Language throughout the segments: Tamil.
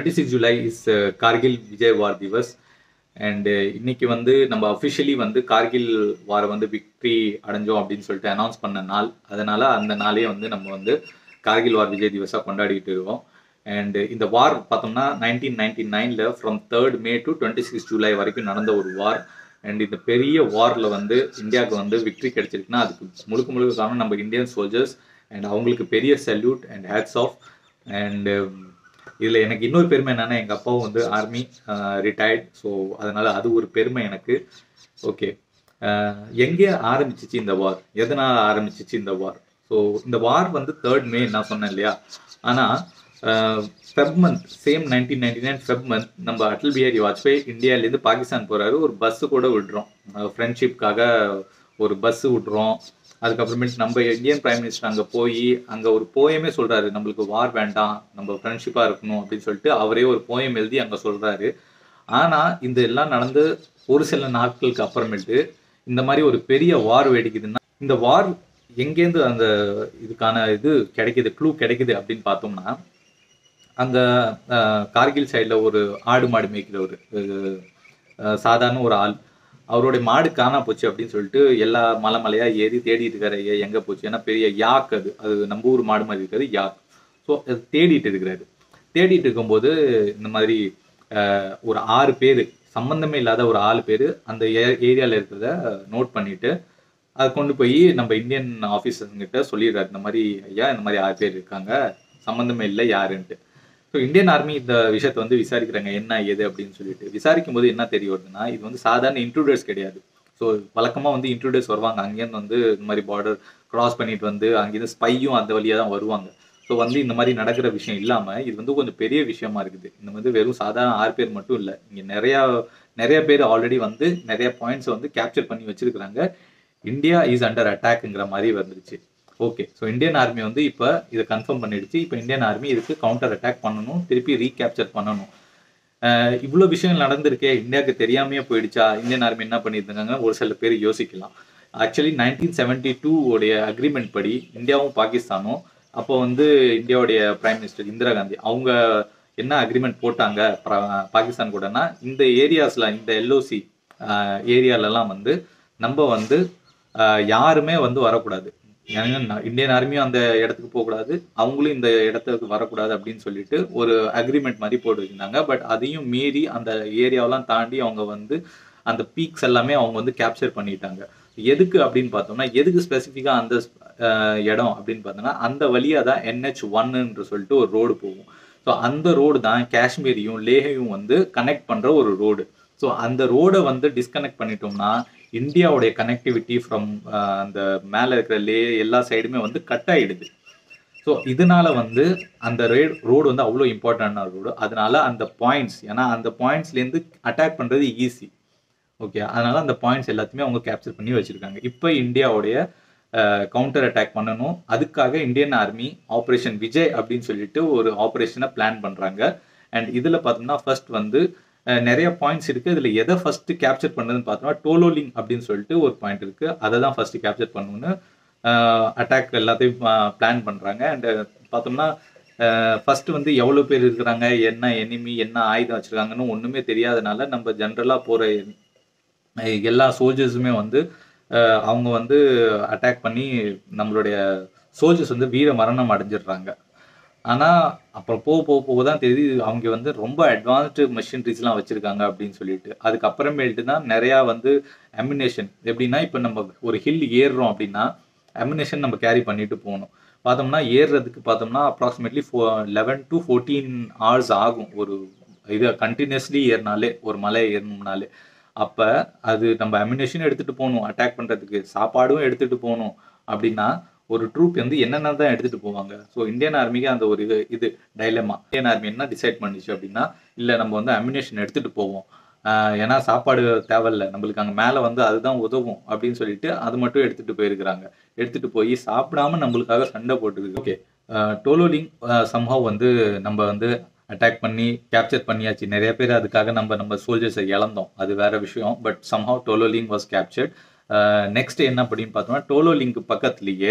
twenty six July is Kargil Vijay war Diwas and இன்னைக்கு வந்து நம்ம அஃபிஷியலி வந்து கார்கில் வாரை வந்து விக்ட்ரி அடைஞ்சோம் அப்படின்னு சொல்லிட்டு அனௌன்ஸ் பண்ண நாள் அதனால அந்த நாளே வந்து நம்ம வந்து கார்கில் வார் விஜய் திவஸாக கொண்டாடிட்டு இருக்கோம் அண்ட் இந்த வார் பார்த்தோம்னா நைன்டீன் நைன்டி நைனில் from third May to twenty six July வரைக்கும் நடந்த ஒரு வார் அண்ட் இந்த பெரிய வாரில் வந்து இந்தியாவுக்கு வந்து விக்ட்ரி கிடைச்சிருக்குன்னா அதுக்கு முழுக்க முழுக்க காரணம் நம்ம இந்தியன் சோல்ஜர்ஸ் அண்ட் அவங்களுக்கு பெரிய salute and hats off and இதில் எனக்கு இன்னொரு பெருமை என்னன்னா எங்கள் அப்பாவும் வந்து ஆர்மி ரிட்டையர்ட் ஸோ அதனால் அது ஒரு பெருமை எனக்கு ஓகே எங்கே ஆரம்பிச்சிச்சு இந்த வார் எதனால் ஆரம்பிச்சிச்சு இந்த வார் ஸோ இந்த வார் வந்து தேர்ட் மே நான் சொன்னேன் இல்லையா ஆனால் Feb month same nineteen ninety nine Feb month நம்ம அடல் பிஹாரி வாஜ்பாய் இந்தியாவிலேருந்து பாகிஸ்தான் போகிறாரு ஒரு பஸ்ஸு கூட விடுறோம் ஃப்ரெண்ட்ஷிப்காக ஒரு பஸ்ஸு விட்றோம் அதுக்கப்புறமேட்டு நம்ம இந்தியன் பிரைம் மினிஸ்டர் அங்கே போய் அங்கே ஒரு போயமே சொல்கிறாரு நம்மளுக்கு வார் வேண்டாம் நம்ம ஃப்ரெண்ட்ஷிப்பாக இருக்கணும் அப்படின்னு சொல்லிட்டு அவரே ஒரு போயம் எழுதி அங்கே சொல்கிறாரு ஆனால் இந்த எல்லாம் நடந்து ஒரு சில நாட்களுக்கு அப்புறமேட்டு இந்த மாதிரி ஒரு பெரிய வார் வெடிக்குதுன்னா இந்த வார் எங்கேருந்து அந்த இதுக்கான இது கிடைக்குது க்ளூ கிடைக்குது அப்படின்னு பார்த்தோம்னா அங்கே கார்கில் சைடில் ஒரு ஆடு மாடு மேய்க்கிற ஒரு சாதாரண ஒரு ஆள் அவருடைய மாடு காணா போச்சு அப்படின்னு சொல்லிட்டு எல்லா மலை மலையா ஏறி தேடிட்டு இருக்காரு ஐயா எங்க போச்சு ஏன்னா பெரிய யாக் அது அது நம்ம ஊர் மாடு மாதிரி இருக்காது யாக் ஸோ அது தேடிட்டு இருக்கிறாரு தேடிட்டு இருக்கும்போது இந்த மாதிரி ஒரு ஆறு பேர் சம்பந்தமே இல்லாத ஒரு ஆறு பேர் அந்த ஏரியாவில் இருக்கிறத நோட் பண்ணிட்டு அதை கொண்டு போய் நம்ம இந்தியன் ஆஃபீஸர்கிட்ட சொல்லிடுறாரு இந்த மாதிரி ஐயா இந்த மாதிரி ஆறு பேர் இருக்காங்க சம்மந்தமே இல்லை யாருன்ட்டு ஸோ இந்தியன் ஆர்மி இந்த விஷயத்தை வந்து விசாரிக்கிறாங்க என்ன ஏது அப்படின்னு சொல்லிட்டு விசாரிக்கும் போது என்ன தெரிய வருதுன்னா இது வந்து சாதாரண இன்ட்ரூடர்ஸ் கிடையாது ஸோ வழக்கமாக வந்து இன்ட்ரூடர்ஸ் வருவாங்க அங்கேருந்து வந்து இந்த மாதிரி பார்டர் கிராஸ் பண்ணிட்டு வந்து அங்கேருந்து ஸ்பையும் அந்த வழியாக தான் வருவாங்க ஸோ வந்து இந்த மாதிரி நடக்கிற விஷயம் இல்லாமல் இது வந்து கொஞ்சம் பெரிய விஷயமா இருக்குது இந்த வந்து வெறும் சாதாரண ஆறு பேர் மட்டும் இல்லை இங்கே நிறையா நிறைய பேர் ஆல்ரெடி வந்து நிறைய பாயிண்ட்ஸை வந்து கேப்சர் பண்ணி வச்சிருக்கிறாங்க இந்தியா இஸ் அண்டர் அட்டாக்ங்கிற மாதிரி வந்துருச்சு ஓகே ஸோ இந்தியன் ஆர்மி வந்து இப்போ இதை கன்ஃபார்ம் பண்ணிடுச்சு இப்போ இந்தியன் ஆர்மி இதுக்கு கவுண்டர் அட்டாக் பண்ணணும் திருப்பி ரீகேப்சர் பண்ணணும் இவ்வளோ விஷயங்கள் நடந்திருக்கே இந்தியாவுக்கு தெரியாமையே போயிடுச்சா இந்தியன் ஆர்மி என்ன பண்ணியிருந்தாங்க ஒரு சில பேர் யோசிக்கலாம் ஆக்சுவலி நைன்டீன் செவன்டி டூ உடைய அக்ரிமெண்ட் படி இந்தியாவும் பாகிஸ்தானும் அப்போ வந்து இந்தியாவுடைய பிரைம் மினிஸ்டர் இந்திரா காந்தி அவங்க என்ன அக்ரிமெண்ட் போட்டாங்க பாகிஸ்தான் கூடனா இந்த ஏரியாஸில் இந்த எல்ஓசி ஏரியாலலாம் வந்து நம்ம வந்து யாருமே வந்து வரக்கூடாது இந்தியன் ஆர்மியும் அந்த இடத்துக்கு போகக்கூடாது அவங்களும் இந்த இடத்துக்கு வரக்கூடாது அப்படின்னு சொல்லிட்டு ஒரு அக்ரிமெண்ட் மாதிரி போட்டு வச்சிருந்தாங்க பட் அதையும் மீறி அந்த ஏரியாவெல்லாம் தாண்டி அவங்க வந்து அந்த பீக்ஸ் எல்லாமே அவங்க வந்து கேப்சர் பண்ணிட்டாங்க எதுக்கு அப்படின்னு பார்த்தோம்னா எதுக்கு ஸ்பெசிஃபிக்காக அந்த இடம் அப்படின்னு பார்த்தோம்னா அந்த வழியாக தான் என்ஹெச் ஒன்னுன்ற சொல்லிட்டு ஒரு ரோடு போகும் ஸோ அந்த ரோடு தான் காஷ்மீரையும் லேஹையும் வந்து கனெக்ட் பண்ணுற ஒரு ரோடு ஸோ அந்த ரோடை வந்து டிஸ்கனெக்ட் பண்ணிட்டோம்னா இந்தியாவுடைய கனெக்டிவிட்டி ஃப்ரம் அந்த மேலே இருக்கிற லே எல்லா சைடுமே வந்து கட் ஆகிடுது ஸோ இதனால வந்து அந்த ரே ரோடு வந்து அவ்வளோ இம்பார்ட்டண்டான ரோடு அதனால அந்த பாயிண்ட்ஸ் ஏன்னா அந்த பாயிண்ட்ஸ்லேருந்து அட்டாக் பண்ணுறது ஈஸி ஓகே அதனால அந்த பாயிண்ட்ஸ் எல்லாத்தையுமே அவங்க கேப்சர் பண்ணி வச்சுருக்காங்க இப்போ இந்தியாவுடைய கவுண்டர் அட்டாக் பண்ணணும் அதுக்காக இந்தியன் ஆர்மி ஆப்ரேஷன் விஜய் அப்படின்னு சொல்லிட்டு ஒரு ஆப்ரேஷனை பிளான் பண்ணுறாங்க அண்ட் இதில் பார்த்தோம்னா ஃபர்ஸ்ட் வந்து நிறைய பாயிண்ட்ஸ் இருக்கு இதுல எதை ஃபர்ஸ்ட் கேப்சர் பண்ணதுன்னு பார்த்தோம்னா டோலோலிங் அப்படின்னு சொல்லிட்டு ஒரு பாயிண்ட் இருக்கு அதை தான் ஃபர்ஸ்ட் கேப்சர் பண்ணணும்னு அட்டாக் எல்லாத்தையும் பிளான் பண்றாங்க அண்ட் பார்த்தோம்னா ஃபர்ஸ்ட் வந்து எவ்வளோ பேர் இருக்கிறாங்க என்ன எனிமி என்ன ஆயுதம் வச்சிருக்காங்கன்னு ஒன்றுமே தெரியாதனால நம்ம ஜென்ரலாக போகிற எல்லா சோல்ஜர்ஸுமே வந்து அவங்க வந்து அட்டாக் பண்ணி நம்மளுடைய சோல்ஜர்ஸ் வந்து வீர மரணம் அடைஞ்சிடுறாங்க ஆனால் அப்புறம் போக போக போக தான் தெரியுது அவங்க வந்து ரொம்ப அட்வான்ஸ்டு மெஷினரிஸ்லாம் வச்சுருக்காங்க அப்படின்னு சொல்லிட்டு அதுக்கப்புறமேல்ட்டு தான் நிறையா வந்து அமினேஷன் எப்படின்னா இப்போ நம்ம ஒரு ஹில் ஏறுறோம் அப்படின்னா அமினேஷன் நம்ம கேரி பண்ணிட்டு போகணும் பார்த்தோம்னா ஏறுறதுக்கு பார்த்தோம்னா அப்ராக்சிமேட்லி ஃபோ லெவன் டு ஃபோர்டீன் ஹவர்ஸ் ஆகும் ஒரு இதை கண்டினியூஸ்லி ஏறினாலே ஒரு மலை ஏறணும்னாலே அப்போ அது நம்ம அமினேஷன் எடுத்துகிட்டு போகணும் அட்டாக் பண்ணுறதுக்கு சாப்பாடும் எடுத்துகிட்டு போகணும் அப்படின்னா ஒரு ட்ரூப் வந்து என்னென்ன தான் எடுத்துட்டு போவாங்க ஸோ இந்தியன் ஆர்மிக்கு அந்த ஒரு இது இது டைலமா இந்தியன் ஆர்மி என்ன டிசைட் பண்ணிச்சு அப்படின்னா இல்லை நம்ம வந்து அமினேஷன் எடுத்துட்டு போவோம் ஏன்னா சாப்பாடு தேவையில்ல நம்மளுக்கு அங்கே மேலே வந்து அதுதான் உதவும் அப்படின்னு சொல்லிட்டு அது மட்டும் எடுத்துட்டு போயிருக்கிறாங்க எடுத்துட்டு போய் சாப்பிடாம நம்மளுக்காக சண்டை போட்டுருக்கு ஓகே டோலோலிங் சம்ஹவ் வந்து நம்ம வந்து அட்டாக் பண்ணி கேப்சர் பண்ணியாச்சு நிறைய பேர் அதுக்காக நம்ம நம்ம சோல்ஜர்ஸை இழந்தோம் அது வேற விஷயம் but somehow Tololing was captured next என்ன அப்படின்னு பார்த்தோம்னா டோலோ லிங்க் பக்கத்துலேயே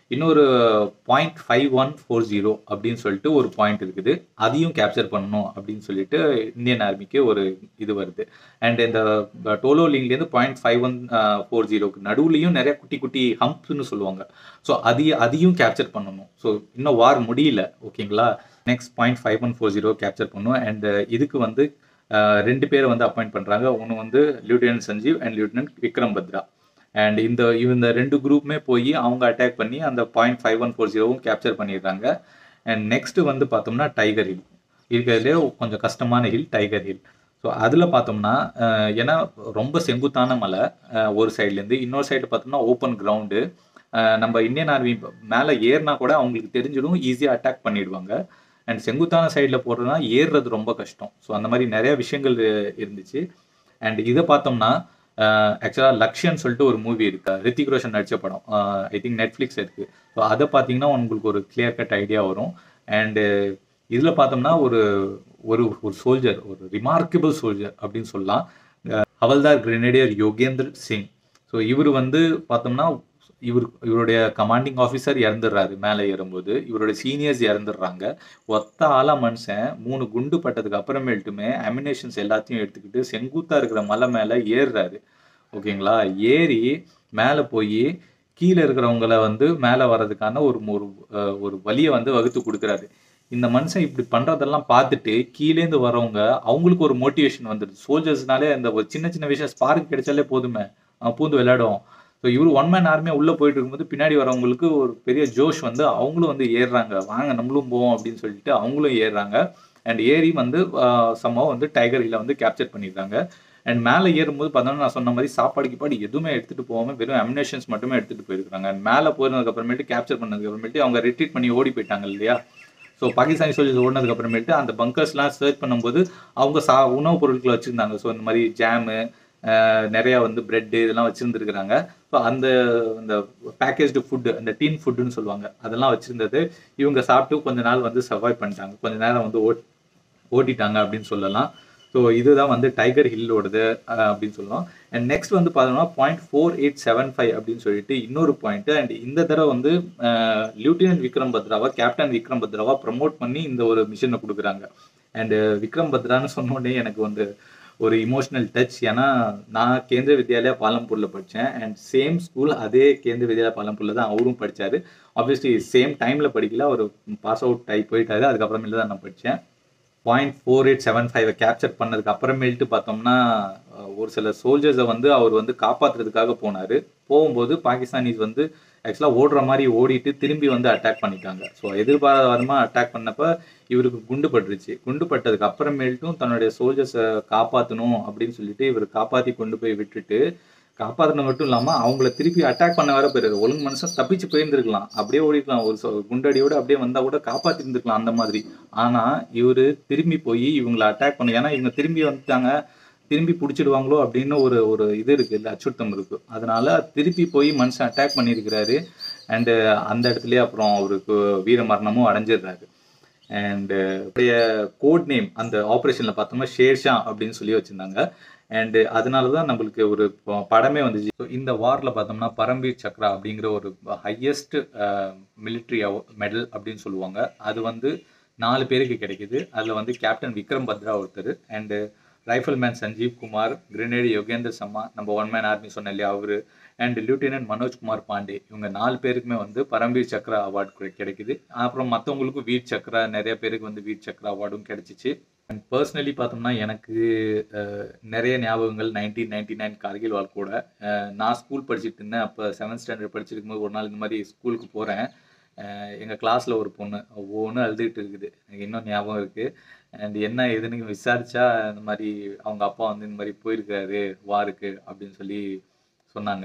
இன்னொரு point five one four zero அப்படின்னு சொல்லிட்டு ஒரு பாயிண்ட் இருக்குது அதையும் கேப்சர் பண்ணணும் அப்படின்னு சொல்லிட்டு இந்தியன் ஆர்மிக்கு ஒரு இது வருது அண்ட் இந்த டோலோ லிங்க்லேருந்து பாயிண்ட் ஃபைவ் ஒன் ஃபோர் ஜீரோக்கு நடுவுலையும் நிறைய குட்டி குட்டி ஹம்ப்ஸ்னு சொல்லுவாங்க ஸோ அதையும் அதையும் கேப்சர் பண்ணணும் ஸோ இன்னும் வார் முடியல ஓகேங்களா next point five one four zero capture பண்ணும் அண்ட் இதுக்கு வந்து அஹ், ரெண்டு பேரை வந்து அப்பாயிண்ட் பண்ணுறாங்க ஒன்று வந்து lieutenant Sanjeev and lieutenant Vikram Batra and இந்த இந்த ரெண்டு குரூப்புமே போய் அவங்க அட்டாக் பண்ணி அந்த பாயிண்ட் ஃபைவ் ஒன் ஃபோர் ஜீரோவும் கேப்சர் பண்ணிடுறாங்க அண்ட் நெக்ஸ்ட் வந்து பார்த்தோம்னா டைகர் ஹில் இருக்கிறதுலே கொஞ்சம் கஷ்டமான ஹில் டைகர் ஹில் ஸோ அதில் பார்த்தோம்னா அஹ், ஏன்னா ரொம்ப செங்குத்தான மலை அஹ், ஒரு சைட்லேருந்து இன்னொரு சைடு பார்த்தோம்னா ஓப்பன் கிரவுண்டு நம்ம இந்தியன் ஆர்மி மேலே ஏறினா கூட அவங்களுக்கு தெரிஞ்சிடும் ஈஸியாக அட்டாக் பண்ணிடுவாங்க அண்ட் செங்குத்தான சைடில் போடுறதுனா ஏறுறது ரொம்ப கஷ்டம் ஸோ அந்த மாதிரி நிறைய விஷயங்கள் இரு- இருந்துச்சு அண்ட் இதை பார்த்தோம்னா ஆக்சுவலாக லக்ஷ்யன்னு சொல்லிட்டு ஒரு மூவி இருக்கு ரித்திக் ரோஷன் நடிச்ச படம் ஐ திங்க் நெட்ஃப்ளிக்ஸ் இருக்கு ஸோ அதை பார்த்தீங்கன்னா உங்களுக்கு ஒரு கிளியர் கட் ஐடியா வரும் அண்டு இதில் பார்த்தோம்னா ஒரு ஒரு ஒரு சோல்ஜர் ஒரு ரிமார்க்கபிள் சோல்ஜர் அப்படின்னு சொல்லலாம் அஹ், ஹவல்தார் கிரெனேடியர் யோகேந்தர் சிங் ஸோ இவர் வந்து பார்த்தோம்னா இவர் இவருடைய கமாண்டிங் ஆஃபீஸர் இறந்துடுறாரு மேலே ஏறும்போது இவருடைய சீனியர்ஸ் இறந்துடுறாங்க ஒத்த ஆளா மனுஷன் மூணு குண்டு பட்டதுக்கு அப்புறமேட்டுமே அமினேஷன்ஸ் எல்லாத்தையும் எடுத்துக்கிட்டு செங்குத்தா இருக்கிற மலை மேலே ஏறுறாரு ஓகேங்களா ஏறி மேலே போய் கீழே இருக்கிறவங்கள வந்து மேலே வர்றதுக்கான ஒரு ஒரு அஹ், ஒரு வழியை வந்து வகுத்து கொடுக்குறாரு இந்த மனுஷன் இப்படி பண்றதெல்லாம் பார்த்துட்டு கீழேந்து வரவங்க அவங்களுக்கு ஒரு மோட்டிவேஷன் வந்துடுது சோல்ஜர்ஸ்னாலே அந்த ஒரு சின்ன சின்ன விஷயம் ஸ்பார்க் கிடைச்சாலே போதுமே அவன் பூந்து விளையாடும் ஸோ இவர் ஒன் மேன் ஆர்மியா உள்ள போயிட்டு இருக்கும்போது பின்னாடி வரவங்களுக்கு ஒரு பெரிய ஜோஷ் வந்து அவங்களும் வந்து ஏறுறாங்க வாங்க நம்மளும் போவோம் அப்படின்னு சொல்லிட்டு அவங்களும் ஏறுறாங்க அண்ட் ஏறி வந்து சம்பவம் வந்து டைகர் ஹில்ல வந்து கேப்சர் பண்ணிடுறாங்க அண்ட் மேலே ஏறும்போது பார்த்தோம்னா நான் சொன்ன மாதிரி சாப்பாடு கீப்பாடு எதுவுமே எடுத்துட்டு போகாம வெறும் அமினேஷன்ஸ் மட்டுமே எடுத்துட்டு போயிருக்காங்க அண்ட் மேலே போயிருந்ததுக்கு அப்புறமேட்டு கேப்சர் பண்ணதுக்கு அப்புறமேட்டு அவங்க ரிட்ரீட் பண்ணி ஓடி போயிட்டாங்க இல்லையா ஸோ பாகிஸ்தானி சோல்ஜர்ஸ் ஓடினதுக்கு அப்புறமேட்டு அந்த பங்கர்ஸ்லாம் சர்ச் பண்ணும்போது அவங்க சா உணவுப் பொருட்களை வச்சுருந்தாங்க ஸோ இந்த மாதிரி ஜாமு நிறையா வந்து பிரெட்டு இதெல்லாம் வச்சுருந்துருக்குறாங்க ஸோ அந்த அந்த பேக்கேஜ்டு ஃபுட்டு அந்த டீன் ஃபுட்டுன்னு சொல்லுவாங்க அதெல்லாம் வச்சுருந்தது இவங்க சாப்பிட்டு கொஞ்ச நாள் வந்து சர்வைவ் பண்ணிட்டாங்க கொஞ்ச நேரம் வந்து ஓட் ஓட்டிட்டாங்க அப்படின்னு சொல்லலாம் ஸோ இதுதான் வந்து டைகர் ஹில்லோடது அஹ், அப்படின்னு சொல்லலாம் அண்ட் நெக்ஸ்ட் வந்து பார்த்தோம்னா point four eight seven five அப்படின்னு சொல்லிட்டு இன்னொரு பாயிண்ட் அண்ட் இந்த தடவை வந்து லியூட்டினன்ட் விக்ரம் பத்ராவா கேப்டன் விக்ரம் பத்ராவா ப்ரமோட் பண்ணி இந்த ஒரு மிஷனை கொடுக்குறாங்க அண்ட் விக்ரம் பத்ரான்னு சொன்ன உடனே எனக்கு வந்து ஒரு இமோஷனல் டச் ஏன்னா நான் கேந்திர வித்யாலயா பாலம்பூர்ல படித்தேன் அண்ட் சேம் ஸ்கூல் அதே கேந்திர வித்யாலயா பாலம்பூர்ல தான் அவரும் படிச்சாரு ஆப்வியஸ்லி சேம் டைம்ல படிக்கல அவர் பாஸ் அவுட் ஆகி போயிட்டாரு அதுக்கப்புறமேல தான் நான் படித்தேன் point four eight seven five capture பண்ணதுக்கு அப்புறமேல்ட்டு பார்த்தோம்னா அஹ், ஒரு சில சோல்ஜர்ஸை வந்து அவர் வந்து காப்பாத்துறதுக்காக போனார் போகும்போது பாகிஸ்தானிஸ் வந்து ஆக்சுவலாக ஓடுற மாதிரி ஓடிட்டு திரும்பி வந்து அட்டாக் பண்ணிட்டாங்க ஸோ எதிர்பாராத விதமாக அட்டாக் பண்ணப்ப இவருக்கு குண்டு பட்டுருச்சு குண்டு பட்டதுக்கு அப்புறமேல்ட்டும் தன்னுடைய சோல்ஜர்ஸை காப்பாற்றணும் அப்படின்னு சொல்லிட்டு இவர் காப்பாற்றி கொண்டு போய் விட்டுட்டு காப்பாற்றின மட்டும் இல்லாமல் அவங்கள திருப்பி அட்டாக் பண்ண வர போயிருது ஒழுங்கு மனுஷன் தப்பிச்சு போயிருந்திருக்கலாம் அப்படியே ஓடிக்கலாம் ஒரு சொ- குண்டடியோட அப்படியே வந்தால் கூட காப்பாற்றி இருந்திருக்கலாம் அந்த மாதிரி ஆனால் இவர் திரும்பி போய் இவங்களை அட்டாக் பண்ண ஏன்னா இவங்க திரும்பி வந்துட்டாங்க திரும்பி பிடிச்சிடுவாங்களோ அப்படின்னு ஒரு ஒரு இது இருக்கு இல்லை அச்சுறுத்தம் இருக்கு அதனால திருப்பி போய் மனுஷன் அட்டாக் பண்ணியிருக்கிறாரு அண்டு அந்த இடத்துலயே அப்புறம் அவருக்கு வீர மரணமும் அடைஞ்சிடுறாரு அண்ட் உடைய கோட் நேம் அந்த ஆப்ரேஷன்ல பார்த்தோம்னா ஷேர்ஷா அப்படின்னு சொல்லி வச்சிருந்தாங்க அண்ட் அதனால தான் நம்மளுக்கு ஒரு ப- படமே வந்துச்சு So, இந்த வாரில் பார்த்தோம்னா பரம்வீர் சக்ரா அப்படிங்கிற ஒரு ஹையஸ்ட் மிலிட்ரி மெடல் அப்படின்னு சொல்லுவாங்க அது வந்து நாலு பேருக்கு கிடைக்குது அதில் வந்து கேப்டன் விக்ரம் பத்ரா ஒருத்தர் and rifleman Sanjeev Kumar grenade Yogendra சம்மா நம்ம ஒன் மேன் ஆர்மி சொன்ன இல்லையா அவரு அண்ட் லியூட்டினன்ட் மனோஜ்குமார் பாண்டே இவங்க நாலு பேருக்குமே வந்து பரம்வீர் சக்ரா அவார்டு கிடைக்குது அப்புறம் மற்றவங்களுக்கும் வீர் சக்ரா நிறைய பேருக்கு வந்து வீர் சக்ரா அவார்டும் கிடைச்சிச்சு அண்ட் பர்சனலி பார்த்தோம்னா எனக்கு அஹ், நிறைய ஞாபகங்கள் நைன்டீன் நைன்டி நைன் கார்கில் வாழ் கூட அஹ், நான் ஸ்கூல் படிச்சுட்டு இருந்தேன் அப்போ செவன்த் ஸ்டாண்டர்ட் படிச்சிருக்கும் போது ஒரு நாள் இந்த மாதிரி ஸ்கூலுக்கு போகிறேன் எங்கள் கிளாஸில் ஒரு பொண்ணு ஒவ்வொன்றும் அழுதுகிட்டு இருக்குது எனக்கு இன்னும் ஞாபகம் இருக்குது அண்ட் என்ன ஏதுன்னு விசாரிச்சா இந்த மாதிரி அவங்க அப்பா வந்து இந்த மாதிரி போயிருக்காரு வாருக்கு அப்படின்னு சொல்லி சொன்னாங்க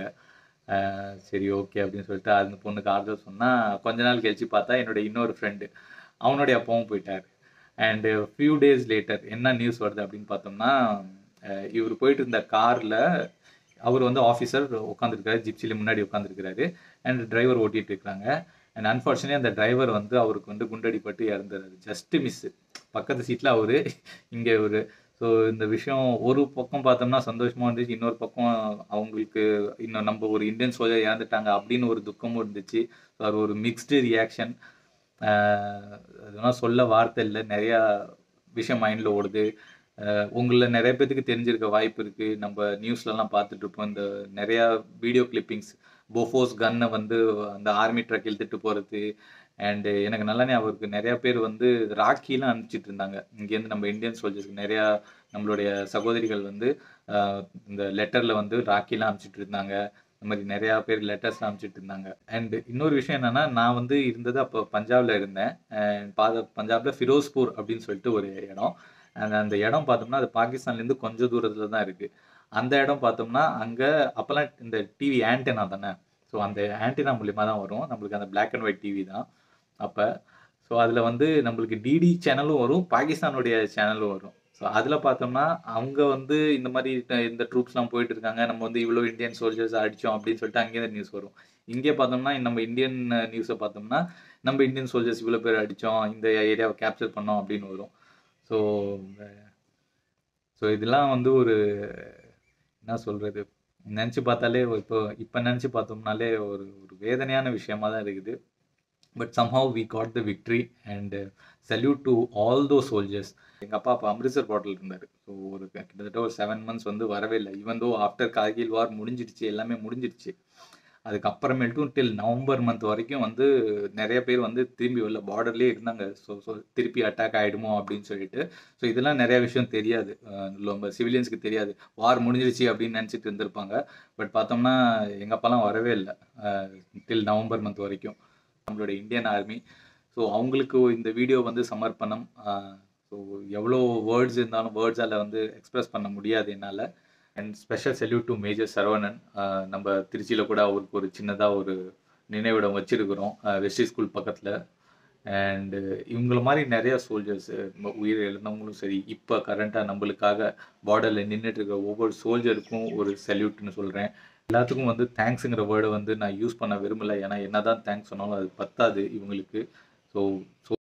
அஹ் சரி ஓகே அப்படின்னு சொல்லிட்டு அந்த பொண்ணுக்கு ஆறுதல் சொன்னால் கொஞ்ச நாள் கழிச்சு பார்த்தா என்னோட இன்னொரு ஃப்ரெண்டு அவனுடைய அப்பாவும் போயிட்டார் அண்டு ஃபியூ டேஸ் லேட்டர் என்ன நியூஸ் வருது அப்படின்னு பார்த்தோம்னா அஹ் இவர் போயிட்டு இருந்த காரில் அவர் வந்து ஆஃபீஸர் உட்காந்துருக்காரு ஜிப்சியில் முன்னாடி உட்காந்துருக்கிறாரு அண்ட் டிரைவர் ஓட்டிட்டு இருக்காங்க அண்ட் அன்ஃபார்ச்சுனேட்லி அந்த டிரைவர் வந்து அவருக்கு வந்து குண்டடிப்பட்டு இறந்துறாரு ஜஸ்ட் மிஸ் பக்கத்து சீட்டில் அவர் இங்கே ஒரு ஸோ இந்த விஷயம் ஒரு பக்கம் பார்த்தோம்னா சந்தோஷமா இருந்துச்சு இன்னொரு பக்கம் அவங்களுக்கு இன்னும் நம்ம ஒரு இந்தியன் சோல்ஜர் இறந்துட்டாங்க அப்படின்னு ஒரு துக்கமும் இருந்துச்சு ஸோ அது ஒரு மிக்ஸ்டு ரியாக்ஷன் அதெல்லாம் சொல்ல வார்த்தை இல்லை நிறையா விஷயம் மைண்டில் ஓடுது உங்களில் நிறைய பேத்துக்கு தெரிஞ்சிருக்க வாய்ப்பு இருக்குது நம்ம நியூஸ்லலாம் பார்த்துட்டு இருப்போம் இந்த நிறையா வீடியோ கிளிப்பிங்ஸ் போஃபோஸ் கன்னை வந்து அந்த ஆர்மி ட்ரக் இழுத்துட்டு போகிறது அண்டு எனக்கு நல்லா அவருக்கு நிறையா பேர் வந்து ராக்கிலாம் அனுப்பிச்சிட்டு இருந்தாங்க இங்கேருந்து நம்ம இந்தியன் சோல்ஜர்ஸ்க்கு நிறையா நம்மளுடைய சகோதரிகள் வந்து இந்த லெட்டரில் வந்து ராக்கிலாம் அனுப்பிச்சிட்டு இருந்தாங்க இந்த மாதிரி நிறையா பேர் லெட்டர்ஸ்லாம் அனுப்பிச்சிட்டு இருந்தாங்க அண்ட் இன்னொரு விஷயம் என்னென்னா நான் வந்து இருந்தது அப்போ பஞ்சாபில் இருந்தேன் பாத பஞ்சாபில் ஃபிரோஸ்பூர் அப்படின்னு சொல்லிட்டு ஒரு இடம் அந்த அந்த இடம் பார்த்தோம்னா அது பாகிஸ்தான்லேருந்து கொஞ்சம் தூரத்தில் தான் இருக்குது அந்த இடம் பார்த்தோம்னா அங்கே அப்போல்லாம் இந்த டிவி ஆண்டனா தானே ஸோ அந்த ஆண்டனா மூலியமாக தான் வரும் நம்மளுக்கு அந்த பிளாக் அண்ட் ஒயிட் டிவி தான் அப்போ ஸோ அதில் வந்து நம்மளுக்கு டிடி சேனலும் வரும் பாகிஸ்தானுடைய சேனலும் வரும் ஸோ அதில் பார்த்தோம்னா அவங்க வந்து இந்த மாதிரி இந்த ட்ரூப்ஸ்லாம் போயிட்டு இருக்காங்க நம்ம வந்து இவ்வளோ இந்தியன் சோல்ஜர்ஸ் அடித்தோம் அப்படின்னு சொல்லிட்டு அங்கேருந்து நியூஸ் வரும் இங்கே பார்த்தோம்னா நம்ம இந்தியன் நியூஸை பார்த்தோம்னா நம்ம இந்தியன் சோல்ஜர்ஸ் இவ்வளோ பேர் அடித்தோம் இந்த ஏரியாவை கேப்சர் பண்ணோம் அப்படின்னு வரும் ஸோ ஸோ இதெல்லாம் வந்து ஒரு என்ன சொல்கிறது நினச்சி பார்த்தாலே இப்போ இப்போ நினச்சி பார்த்தோம்னாலே ஒரு ஒரு வேதனையான விஷயமா தான் இருக்குது but somehow we got the victory and salute to all those soldiers எங்கள் அப்பா அப்போ அம்ரித்சர் பாட்டில் இருந்தார் ஸோ ஒரு கிட்டத்தட்ட ஒரு செவன் மந்த்ஸ் வந்து வரவே இல்லை ஈவன் தோ ஆஃப்டர் கார்கில் வார் முடிஞ்சிடுச்சு எல்லாமே முடிஞ்சிடுச்சு அதுக்கப்புறமேட்டும் டில் நவம்பர் மந்த் வரைக்கும் வந்து நிறைய பேர் வந்து திரும்பி உள்ள பார்டர்லேயே இருந்தாங்க ஸோ ஸோ திருப்பி அட்டாக் ஆகிடுமோ அப்படின்னு சொல்லிட்டு ஸோ இதெல்லாம் நிறைய விஷயம் தெரியாது நம்ம சிவிலியன்ஸ்க்கு தெரியாது வார் முடிஞ்சிருச்சு அப்படின்னு நினச்சிட்டு இருந்திருப்பாங்க பட் பார்த்தோம்னா எங்கள் அப்பாலாம் வரவே இல்லை டில் நவம்பர் மந்த் வரைக்கும் நம்மளோட இந்தியன் ஆர்மி ஸோ அவங்களுக்கு இந்த வீடியோ வந்து சமர்ப்பணம் ஸோ எவ்வளோ வேர்ட்ஸ் இருந்தாலும் வேர்ட்ஸால் வந்து எக்ஸ்ப்ரெஸ் பண்ண முடியாது என்னால் and special salute to major Saravanan நம்ம திருச்சியில் கூட அவருக்கு ஒரு சின்னதாக ஒரு நினைவிடம் வச்சுருக்கிறோம் வெஸ்டி ஸ்கூல் பக்கத்தில் அண்டு இவங்கள மாதிரி நிறையா சோல்ஜர்ஸ் உயிர் இழந்தவங்களும் சரி இப்போ கரண்ட்டாக நம்மளுக்காக பார்டரில் நின்றுட்டு இருக்க ஒவ்வொரு சோல்ஜருக்கும் ஒரு சல்யூட்னு சொல்கிறேன் எல்லாத்துக்கும் வந்து தேங்க்ஸுங்கிற வேர்டை வந்து நான் யூஸ் பண்ண விரும்பலை ஏன்னா என்ன தான் தேங்க்ஸ் சொன்னாலும் அது பத்தாது இவங்களுக்கு ஸோ ஸோ